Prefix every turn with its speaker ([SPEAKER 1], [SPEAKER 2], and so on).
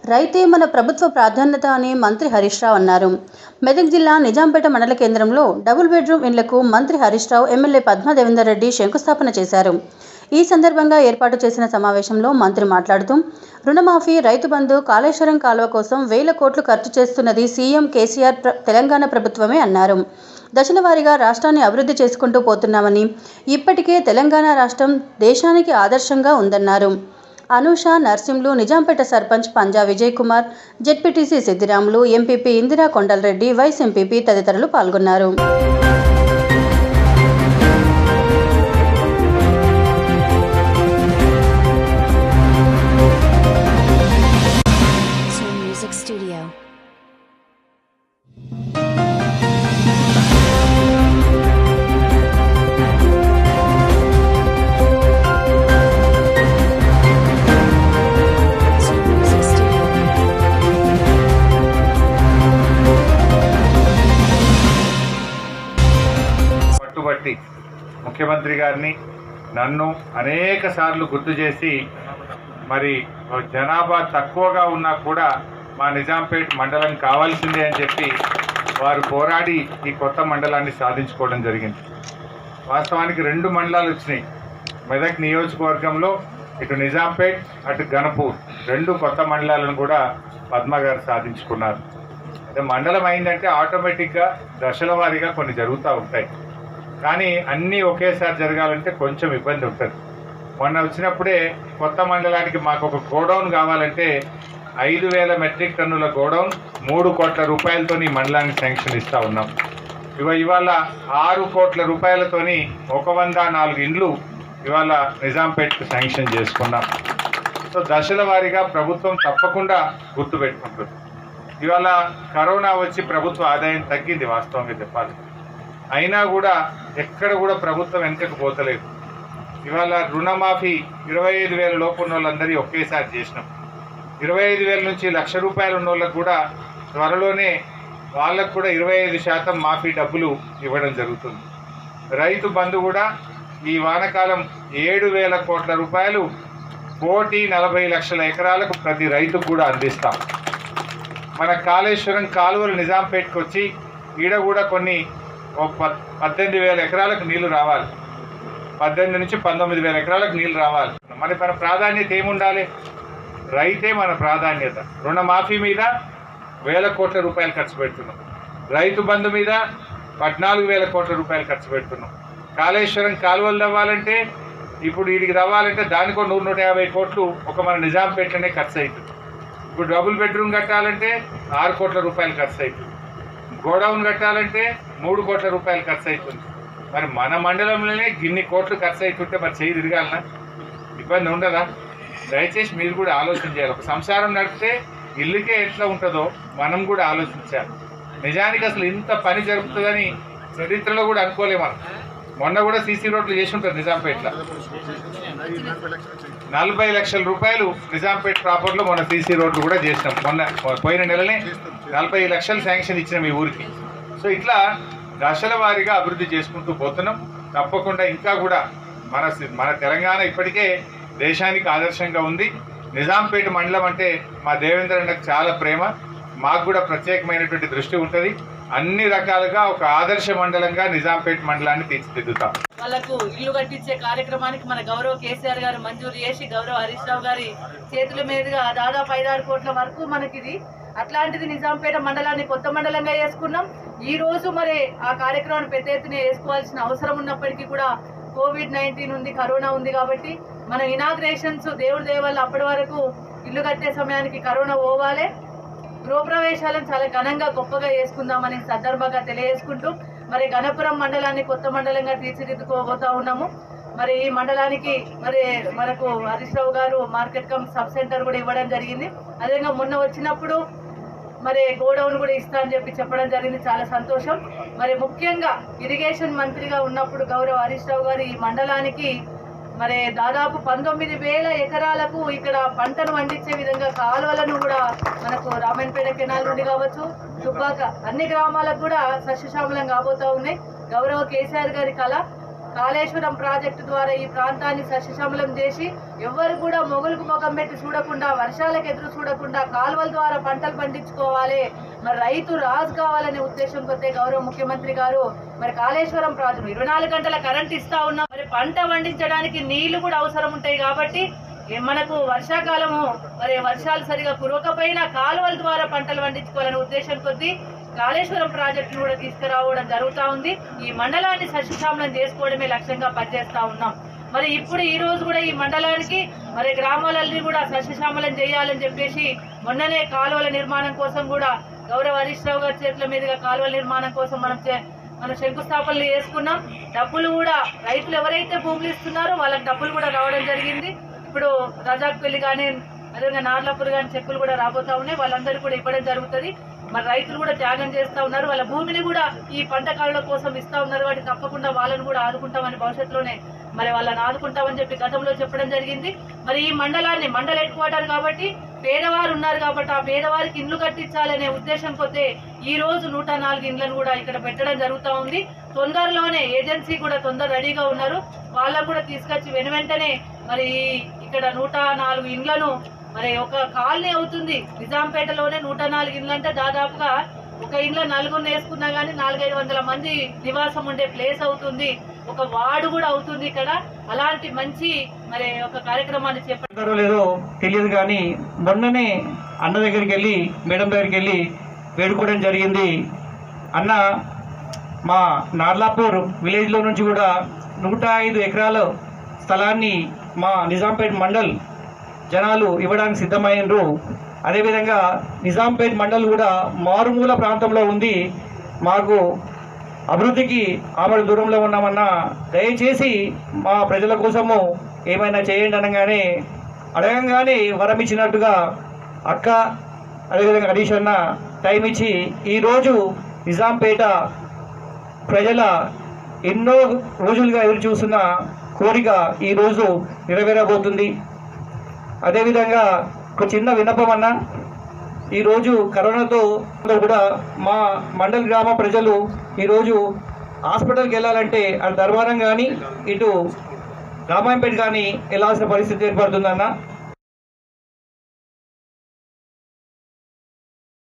[SPEAKER 1] రైతే మన ప్రభుత్వ ప్రాధాన్యత అని మంత్రి హరీష్ రావు అన్నారు మెదక్ జిల్లా నిజాంపేట మండల కేంద్రంలో డబుల్ బెడ్రూమ్ ఇండ్లకు మంత్రి హరీష్ రావు ఎమ్మెల్యే పద్మా దేవేందర్ రెడ్డి శంకుస్థాపన చేశారు ఈ సందర్భంగా ఏర్పాటు చేసిన సమావేశంలో మంత్రి మాట్లాడుతూ రుణమాఫీ రైతు బంధు కాళేశ్వరం కాలువ కోసం వేల కోట్లు ఖర్చు చేస్తున్నది సీఎం కేసీఆర్ ప్ర- తెలంగాణ ప్రభుత్వమే అన్నారు దశల వారీగా రాష్ట్రాన్ని అభివృద్ధి చేసుకుంటూ పోతున్నామని ఇప్పటికే తెలంగాణ రాష్ట్రం దేశానికి ఆదర్శంగా ఉందన్నారు Anusha Narsimlu Nizampet sarpanch Panja Vijay Kumar ZPTC Siddiramulu MPP Indira Kondalreddy vice MPP తదితరులు పాల్గొన్నారు
[SPEAKER 2] Tune Music Studio. Tune Music Studio.
[SPEAKER 3] పట్టుబట్టి ముఖ్యమంత్రి గారిని నన్ను అనేక సార్లు గుర్తు చేసి మరి జనాభా తక్కువగా ఉన్నా కూడా మా నిజాంపేట్ మండలం కావాల్సిందే అని చెప్పి వారు పోరాడి ఈ కొత్త మండలాన్ని సాధించుకోవడం జరిగింది వాస్తవానికి రెండు మండలాలు వచ్చినాయి మెదక్ నియోజకవర్గంలో ఇటు నిజాంపేట్ అటు గణపూర్ రెండు కొత్త మండలాలను కూడా పద్మ గారు సాధించుకున్నారు అదే మండలం అయిందంటే ఆటోమేటిక్గా దశల వారీగా కొన్ని జరుగుతూ ఉంటాయి కానీ అన్నీ ఒకేసారి జరగాలంటే కొంచెం ఇబ్బంది ఉంటుంది మొన్న వచ్చినప్పుడే కొత్త మండలానికి మాకు ఒక గోడౌన్ కావాలంటే ఐదు వేల మెట్రిక్ టన్నుల గోడౌన్ మూడు కోట్ల రూపాయలతో ఈ మండలానికి శాంక్షన్ ఇస్తా ఉన్నాం ఇవ ఇవాళ ఆరు కోట్ల రూపాయలతోని ఒక వంద నాలుగు ఇండ్లు ఇవాళ నిజాంపేట్కు శాంక్షన్ చేసుకున్నాం సో దశల వారీగా ప్రభుత్వం తప్పకుండా గుర్తుపెట్టుకుంటుంది ఇవాళ కరోనా వచ్చి ప్రభుత్వ ఆదాయం తగ్గింది వాస్తవంగా చెప్పాలి అయినా కూడా ఎక్కడ కూడా ప్రభుత్వం వెనకకు పోతలేదు ఇవాళ రుణమాఫీ ఇరవై ఐదు వేల లోపు ఉన్న వాళ్ళందరి ఒకేసారి చేసినాం ఇరవై ఐదు వేల నుంచి లక్ష రూపాయలు ఉన్న వాళ్ళకు కూడా త్వరలోనే వాళ్ళకు కూడా ఇరవై ఐదు శాతం మాఫీ డబ్బులు ఇవ్వడం జరుగుతుంది రైతు బంధు కూడా ఈ వానకాలం ఏడు వేల కోట్ల రూపాయలు కోటి నలభై లక్షల ఎకరాలకు ప్రతి రైతుకు కూడా అందిస్తాం మన కాళేశ్వరం కాలువలు నిజాంపేటకు వచ్చి ఈడ కూడా కొన్ని ఓ పద్- పద్దెనిమిది వేల ఎకరాలకు నీళ్లు రావాలి పద్దెనిమిది నుంచి పంతొమ్మిది వేల ఎకరాలకు నీళ్లు రావాలి మరి మన ప్రాధాన్యత ఏముండాలి రైతే మన ప్రాధాన్యత రుణమాఫీ మీద వేల కోట్ల రూపాయలు ఖర్చు పెడుతున్నాం రైతు బంధు మీద పద్నాలుగు వేల కోట్ల రూపాయలు ఖర్చు పెడుతున్నాం కాళేశ్వరం కాలువలు తవ్వాలంటే ఇప్పుడు వీడికి తవ్వాలంటే దానికో నూరు నూట యాభై కోట్లు ఒక మన నిజాంపేటలోనే ఖర్చు అవుతుంది ఇప్పుడు డబుల్ బెడ్రూమ్ కట్టాలంటే ఆరు కోట్ల రూపాయలు ఖర్చు అవుతుంది గోడౌన్ కట్టాలంటే మూడు కోట్ల రూపాయలు ఖర్చు అవుతుంది మరి మన మండలంలోనే గిన్ని కోట్లు ఖర్చు అవుతుంటే మరి చేయి తిరగాలనా ఇబ్బంది ఉండదా దయచేసి మీరు కూడా ఆలోచన చేయాలి ఒక సంసారం నడిపితే ఇల్లుకే ఎట్లా ఉంటుందో మనం కూడా ఆలోచించాలి నిజానికి అసలు ఇంత పని జరుగుతుందని చరిత్రలో కూడా అనుకోలే మనం మొన్న కూడా సీసీ రోడ్లు చేసి ఉంటారు నిజాంపేటలో నలభై లక్షల రూపాయలు నిజాంపేట ప్రాపర్లో మొన్న సీసీ రోడ్లు కూడా చేసినాం మొన్న పోయిన నెలనే నలభై లక్షలు శాంక్షన్ ఇచ్చినాం ఈ ఊరికి సో ఇట్లా దశల వారీగా అభివృద్ధి చేసుకుంటూ పోతున్నాం తప్పకుండా ఇంకా కూడా మన సి- మన తెలంగాణ ఇప్పటికే దేశానికి ఆదర్శంగా ఉంది నిజాంపేట మండలం అంటే మా దేవేంద్ర అన్నకు చాలా ప్రేమ మాకు కూడా ప్రత్యేకమైనటువంటి దృష్టి ఉంటుంది అన్ని రకాలుగా ఒక ఆదర్శ మండలంగా నిజాంపేట మండలాన్ని తీర్చిదిద్దుతాం
[SPEAKER 4] వాళ్ళకు ఇల్లు కట్టించే కార్యక్రమానికి మన గౌరవ కేసీఆర్ గారు మంజూరు చేసి గౌరవ హరీష్ రావు గారి చేతుల మీదుగా దాదాపు ఐదారు కోట్ల వరకు మనకి ఇది అట్లాంటిది నిజాంపేట మండలాన్ని కొత్త మండలంగా చేసుకున్నాం ఈ రోజు మరి ఆ కార్యక్రమాన్ని పెద్ద ఎత్తున వేసుకోవాల్సిన అవసరం ఉన్నప్పటికీ కూడా కోవిడ్ నైన్టీన్ ఉంది కరోనా ఉంది కాబట్టి మన ఇనాగ్రేషన్స్ దేవుడి దేవాళ్ళు అప్పటి వరకు ఇల్లు కట్టే సమయానికి కరోనా పోవాలి గృహప్రవేశాలను చాలా ఘనంగా గొప్పగా చేసుకుందామని సందర్భంగా తెలియజేసుకుంటూ మరి గణపురం మండలాన్ని కొత్త మండలంగా తీర్చిదిద్దుకోబోతా ఉన్నాము మరి ఈ మండలానికి మరి మనకు హరీష్ రావు గారు మార్కెట్ కమ్ సబ్ సెంటర్ కూడా ఇవ్వడం జరిగింది అదేవిధంగా మొన్న వచ్చినప్పుడు మరి గోడౌన్ కూడా ఇస్తా అని చెప్పి చెప్పడం జరిగింది చాలా సంతోషం మరి ముఖ్యంగా ఇరిగేషన్ మంత్రిగా ఉన్నప్పుడు గౌరవ హరీష్ రావు గారు ఈ మండలానికి మరి దాదాపు పంతొమ్మిది వేల ఎకరాలకు ఇక్కడ పంటను పండించే విధంగా కాలువలను కూడా మనకు రామన్పేట కెనాల్ నుండి కావచ్చు దుబ్బాక అన్ని గ్రామాలకు కూడా సస్యశ్యామలం కాబోతా ఉన్నాయి గౌరవ కేసీఆర్ గారి కళ కాళేశ్వరం ప్రాజెక్టు ద్వారా ఈ ప్రాంతాన్ని సస్యశ్యామలం చేసి ఎవరు కూడా మొగులకు ముఖం పెట్టి చూడకుండా వర్షాలకు ఎదురు చూడకుండా కాలువల ద్వారా పంటలు పండించుకోవాలి మరి రైతు రాజు కావాలనే ఉద్దేశం కొద్దే గౌరవ ముఖ్యమంత్రి గారు మరి కాళేశ్వరం ప్రాజెక్టు ఇరవై నాలుగు గంటల కరెంట్ ఇస్తా ఉన్నాం మరి పంట పండించడానికి నీళ్లు కూడా అవసరం ఉంటాయి కాబట్టి ఏ మనకు వర్షాకాలము మరి వర్షాలు సరిగా కురవకపోయినా కాలువల ద్వారా పంటలు పండించుకోవాలనే ఉద్దేశం కొద్దీ కాళేశ్వరం ప్రాజెక్టును కూడా తీసుకురావడం జరుగుతా ఉంది ఈ మండలాన్ని సస్యశ్యామలం చేసుకోవడమే లక్ష్యంగా పనిచేస్తా ఉన్నాం మరి ఇప్పుడు ఈ రోజు కూడా ఈ మండలానికి మరి గ్రామాలన్నీ కూడా సస్యశ్యామలం చేయాలని చెప్పేసి మొన్ననే కాలువల నిర్మాణం కోసం కూడా గౌరవ హరీష్ రావు గారి చేతుల మీదుగా కాలువల నిర్మాణం కోసం మనం చే- మనం శంకుస్థాపనలు చేసుకున్నాం డబ్బులు కూడా రైతులు ఎవరైతే భూములు ఇస్తున్నారో వాళ్ళకి డబ్బులు కూడా రావడం జరిగింది ఇప్పుడు రజాక్ పెళ్లి కానీ అదేవిధంగా నార్లాపూర్ కానీ చెక్కులు కూడా రాబోతా ఉన్నాయి వాళ్ళందరికీ కూడా ఇవ్వడం జరుగుతుంది మరి రైతులు కూడా త్యాగం చేస్తా ఉన్నారు వాళ్ళ భూమిని కూడా ఈ పంట కాలువ కోసం ఇస్తా ఉన్నారు కాబట్టి తప్పకుండా వాళ్ళని కూడా ఆదుకుంటామని భవిష్యత్తులోనే మరి వాళ్ళని ఆదుకుంటామని చెప్పి గతంలో చెప్పడం జరిగింది మరి ఈ మండలాన్ని మండల హెడ్ క్వార్టర్ కాబట్టి పేదవారు ఉన్నారు కాబట్టి ఆ పేదవారికి ఇండ్లు కట్టించాలనే ఉద్దేశం కొద్దే ఈ రోజు నూట నాలుగు ఇండ్లను కూడా ఇక్కడ పెట్టడం జరుగుతూ ఉంది తొందరలోనే ఏజెన్సీ కూడా తొందర రెడీగా ఉన్నారు వాళ్ళకు కూడా తీసుకొచ్చి వెను వెంటనే మరి ఇక్కడ నూట నాలుగు ఇండ్లను మరి ఒక కాలనీ అవుతుంది నిజాంపేటలోనే నూట నాలుగు ఇండ్లు అంటే దాదాపుగా ఒక ఇంట్లో నలుగురిని వేసుకున్నా గానీ నాలుగైదు వందల మంది నివాసం ఉండే ప్లేస్ అవుతుంది ఒక వార్డు కూడా అవుతుంది ఇక్కడ అలాంటి మంచి మరి ఒక కార్యక్రమాన్ని చేపట్టారు
[SPEAKER 5] చేస్తారో లేదో తెలియదు కానీ మొన్ననే అన్న దగ్గరికి వెళ్ళి మేడం దగ్గరికి వెళ్ళి వేడుకోవడం జరిగింది అన్న మా నార్లాపూర్ విలేజ్లో నుంచి కూడా నూట ఐదు ఎకరాల స్థలాన్ని మా నిజాంపేట్ మండల్ జనాలు ఇవ్వడానికి సిద్ధమైనరు అదేవిధంగా నిజాంపేట్ మండల్ కూడా మారుమూల ప్రాంతంలో ఉంది మాకు అభివృద్ధికి ఆమె దూరంలో ఉన్నామన్నా దయచేసి మా ప్రజల కోసము ఏమైనా చేయండి అనగానే అడగంగానే వరం ఇచ్చినట్టుగా అక్క అదేవిధంగా హరీష్ అన్న టైం ఇచ్చి ఈరోజు నిజాంపేట ప్రజల ఎన్నో రోజులుగా ఎదురు చూస్తున్న కోరిక ఈరోజు నెరవేరబోతుంది అదేవిధంగా ఒక చిన్న విన్నపం అన్న ఈరోజు కరోనాతో కూడా మా మండల్ గ్రామ ప్రజలు ఈరోజు హాస్పిటల్కి వెళ్ళాలంటే అటు ధర్మారం కానీ ఇటు రామాయంపేట కానీ వెళ్ళాల్సిన పరిస్థితి ఏర్పడుతుందన్న